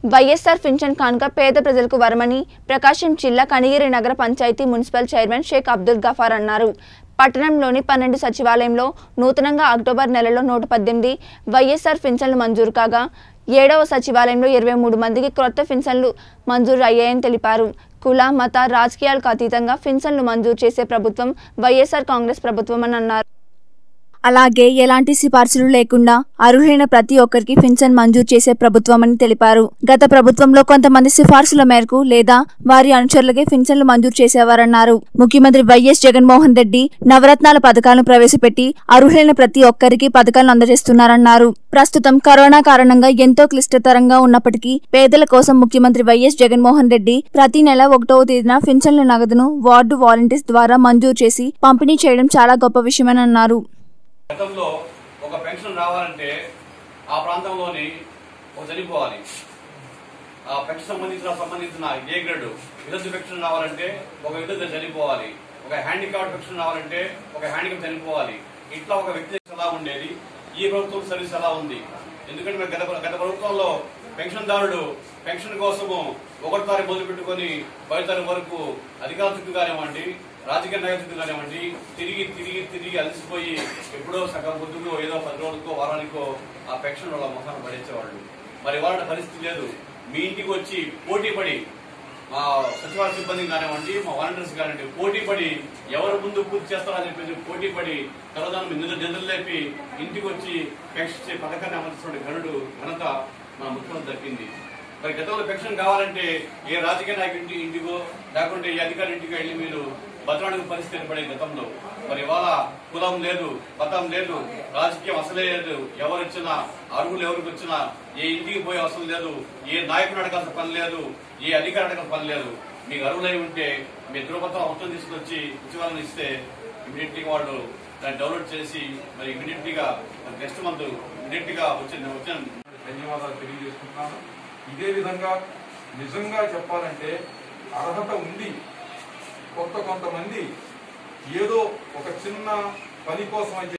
YSR pension కానుక పేద ప్రజలకు వరమని ప్రకాశం జిల్లా కనిగిరి నగర పంచాయతీ మున్సిపల్ చైర్మన్ షేక్ అబ్దుల్ గఫార్ అన్నారు పట్టణంలోని పన్నెండు సచివాలయంలో నూతనంగా అక్టోబర్ నెలలో నూట పద్దెనిమిది వైఎస్ఆర్ పింఛన్లు మంజూరు కాగా ఏడవ సచివాలయంలో ఇరవై మూడు మందికి క్రొత్త పింఛన్లు మంజూరు అయ్యాయని తెలిపారు కుల మత రాజకీయాలకు అతీతంగా పింఛన్లు మంజూరు చేసే ప్రభుత్వం వైఎస్ఆర్ కాంగ్రెస్ ప్రభుత్వం అని అన్నారు అలాగే ఎలాంటి సిఫార్సులు లేకుండా అర్హులైన ప్రతి ఒక్కరికి పింఛన్ మంజూరు చేసే ప్రభుత్వమని తెలిపారు గత ప్రభుత్వంలో కొంతమంది సిఫార్సుల మేరకు లేదా వారి అనుచరులకే పింఛన్లు మంజూరు చేసేవారన్నారు ముఖ్యమంత్రి వైఎస్ జగన్మోహన్ రెడ్డి నవరత్నాల పథకాలను ప్రవేశపెట్టి అర్హులైన ప్రతి ఒక్కరికి పథకాలను అందజేస్తున్నారన్నారు ప్రస్తుతం కరోనా కారణంగా ఎంతో క్లిష్టతరంగా ఉన్నప్పటికీ పేదల కోసం ముఖ్యమంత్రి వైఎస్ జగన్మోహన్ రెడ్డి ప్రతి నెల ఒకటవ తేదీన పింఛన్ల నగదును వార్డు వాలంటీర్స్ ద్వారా మంజూరు చేసి పంపిణీ చేయడం చాలా గొప్ప విషయమని అన్నారు గతంలో ఒక పెన్షన్ రావాలంటే ఆ ప్రాంతంలోని ఒక చనిపోవాలి ఆ పెన్షన్ సంబంధించిన సంబంధించిన ఏ గ్రేడ్ విధులు పెన్షన్ రావాలంటే ఒక విధులు చనిపోవాలి ఒక హ్యాండిక్యాప్ పెన్షన్ రావాలంటే ఒక హ్యాండిక్యాప్ చనిపోవాలి ఇట్లా ఒక వ్యక్తి ఎలా ఉండేది ఈ ప్రభుత్వం సర్వీస్ ఎలా ఉంది ఎందుకంటే మరి గత గత ప్రభుత్వంలో పెన్షన్దారుడు పెన్షన్ కోసము ఒకటి తారీఖు మొదలు పెట్టుకొని పది తారీఖు వరకు అధికార చుట్టూ కానివ్వండి రాజకీయ నాయకుల చుట్టూ కానివ్వండి తిరిగి తిరిగి తిరిగి అలసిపోయి ఎప్పుడో సగం పొద్దుకో ఏదో పది రోజులకో వారానికో ఆ పెన్షన్ వాళ్ళ ముఖాన్ని పడేసేవాళ్ళు మరి వాళ్ళ పరిస్థితి లేదు మీ ఇంటికి వచ్చి పోటీ పడి మా సచివాలయ సిబ్బంది కానివ్వండి మా వాలంటీర్స్ కానివ్వండి పోటీ పడి ఎవరు ముందు పూర్తి చేస్తారని చెప్పేసి పోటీ పడి తర్వాత నిధులు నిధులు లేపి ఇంటికి వచ్చి పెన్షన్ పథకాన్ని అమలుస్తున్న ఘనుడు ఘనత మన ముఖ్యమంత్రి దక్కింది మరి గతంలో పెన్షన్ కావాలంటే ఏ రాజకీయ నాయకుడి ఇంటికో లేకుంటే ఏ అధికారి ఇంటికో వెళ్ళి మీరు బతనాడుకు పరిస్థితి ఏర్పడే గతంలో మరి ఇవాళ కులం లేదు మతం లేదు రాజకీయం అసలే లేదు ఎవరు ఇచ్చినా అర్హులు ఎవరికి వచ్చినా ఏ ఇంటికి పోయే అవసరం లేదు ఏ నాయకుడు అడగాల్సిన పని లేదు ఏ అధికారి అడగాల్సిన పని లేదు మీకు అర్హులై ఉంటే మీ ధృవపత్రం అవసరం తీసుకొచ్చి సచివాలయం ఇస్తే ఇమీడియట్ గా వాళ్ళు దాన్ని డౌన్లోడ్ చేసి మరి ఇమీడియట్ గా నెక్స్ట్ మంత్ ఇమీడియట్ గా వచ్చిన వచ్చిన ధన్యవాదాలు తెలియజేసుకుంటున్నాను ఇదే విధంగా నిజంగా చెప్పాలంటే అర్హత ఉంది కొంత కొంతమంది ఏదో ఒక చిన్న పని కోసం అని చెప్పి